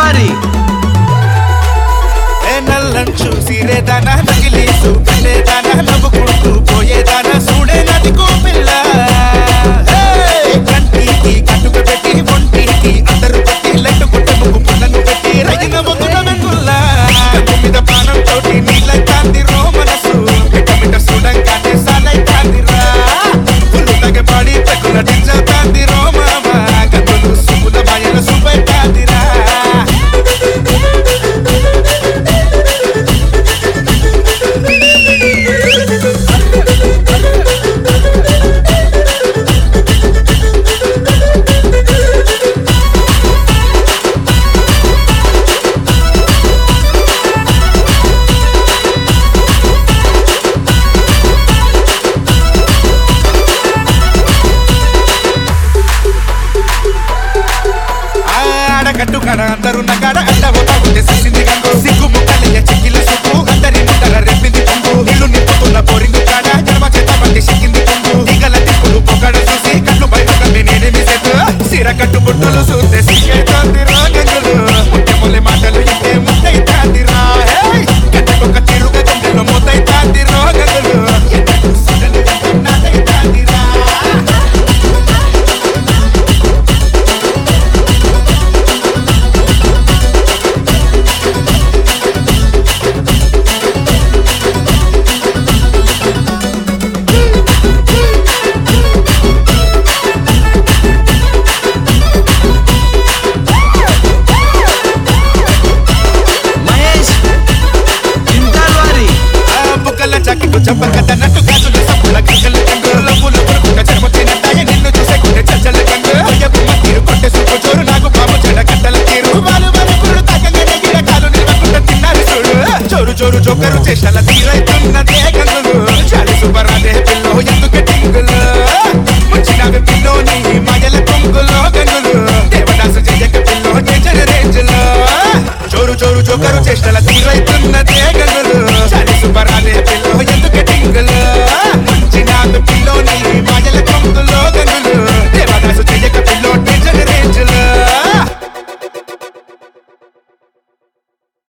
మరి ఏ నల్లంచు సీరేదానా నగిలీసు పెట్టేదానా నవ్వుకుంటూ పోయేదానా చూడే నదికో పిల్ల హే! కంటికి కట్టుక పెట్టి ఒంటికి అందరు పెట్టి లెట్టు పుట్ట ముగ్గు పుల్లను పెట్టి రగిన మొగ్గున వెంగుల్లా కన్ను మీద పానం తోటి నీళ్ళ కాంతి రో మనసు మిట్ట మిట్ట చూడంగానే సాలై కాంతిరా పుల్లు తగపాడి పెక్కుల డింజ కాంతి రో మామ కన్నులు సుముల మాయల సుపై కాంతిరా ఆడగట్టు కడ అందరు నగాడ అడ్డ పోతా ఉంటే సిసింది గంగు సిగ్గు ముక్కలయ్య చెక్కిల సుక్కు అందరి ముట్టల రెప్పింది కొంగు ఇల్లు నింపుతున్న బోరింగు కాడ జన్మ చేత పట్టి సిక్కింది కొంగు ఈగల తిప్పులు పొగడ చూసి కళ్ళు బయట నేనేమి సెట్ సిర కట్టు బుట్టలు చూస్తే సిగ్గైతోంది